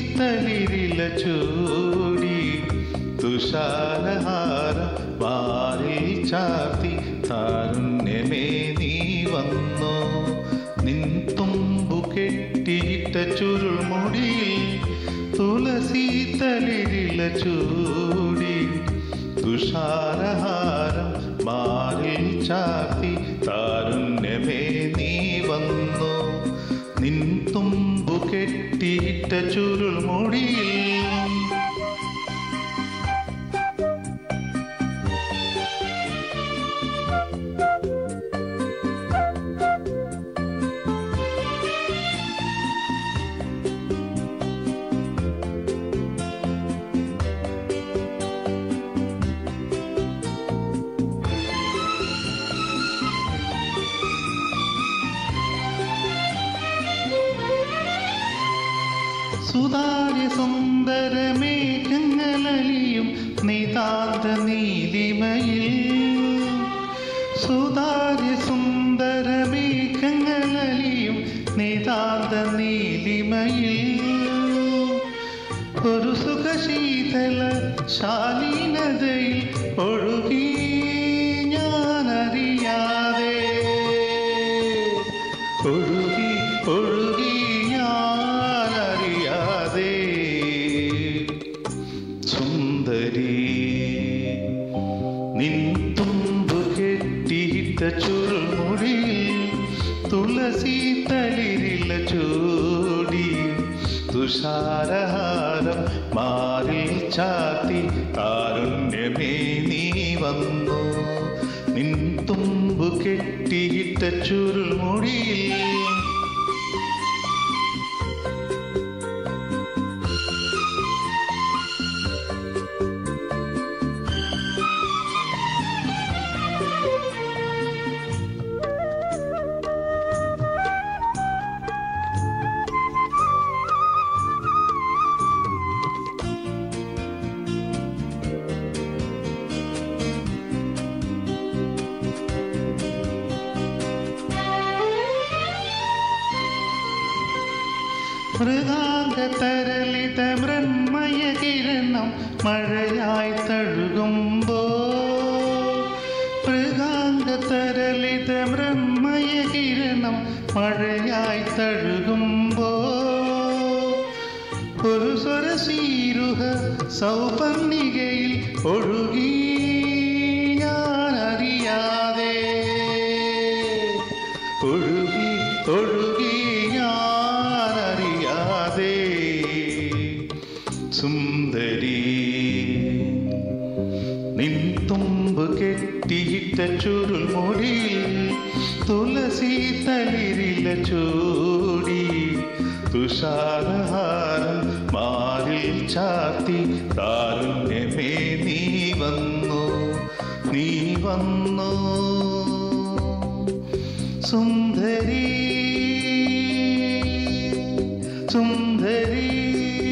തളിരില ചൂടി തുഷാരഹാര വാരിൽ ചാർത്തി താരുണ്യമേ നീ വന്നു നിൻ തുമ്പു കെട്ടിയിട്ട ചുരുൾമുടിയിൽ തുളസി തളിരില ചൂടി തുഷാരഹാരം മാറിൽ ചാർത്തി താരുണ്യമേ നീ വന്നു നിൻ തുമ്പു കെട്ടിയിട്ട ചുരുൾമുടിയിൽ സുതാര്യ സുന്ദര മേഘങ്ങളലിയും നിതാന്ത നീലിമയിൽ സുതാര്യ സുന്ദര മേഘങ്ങളലിയും നിതാന്ത നീലിമയിൽ ഒരു സുഖശീതല ശാലീനതയിൽ ഒഴുകി ഞാനറിയാതെ ഒഴുകി ഒഴുകി ഞാനറിയാതെ സുന്ദരി നിൻ തുമ്പു കെട്ടിയിട്ട ചുരുൾമുടിയിൽ തുളസി തളിരില ചൂടി തുഷാരഹാരം മാറിൽ ചാത്തി കാരുണ്യമേ നീ വന്നു നിൻ തുമ്പു കെട്ടിയിട്ട ചുരുൾമുടിയിൽ മൃഗാംഗതരളിത മൃന്മയ കിരണം മഴയായി തഴുകുമ്പോ മൃഗാംഗതരളിത മൃന്മയ കിരണം മഴയായി തഴുകുമ്പോ ഒരു സ്വരശീരുഹ സൗപർണികയിൽ ഒഴുകി ഞാനറിയാതെ ഒഴുകി ഒഴുകി ഞാനറിയാതെ സുന്ദരി നിൻ തുമ്പ് കെട്ടിയിട്ട ചുരുൾമുടിയിൽ തുളസി തളിരില ചൂടി തുഷാരഹാരം മാറിൽ ചാത്തി താരുണ്യമേ നീ വന്നു നീ വന്നു സുന്ദരി സുന്ദരി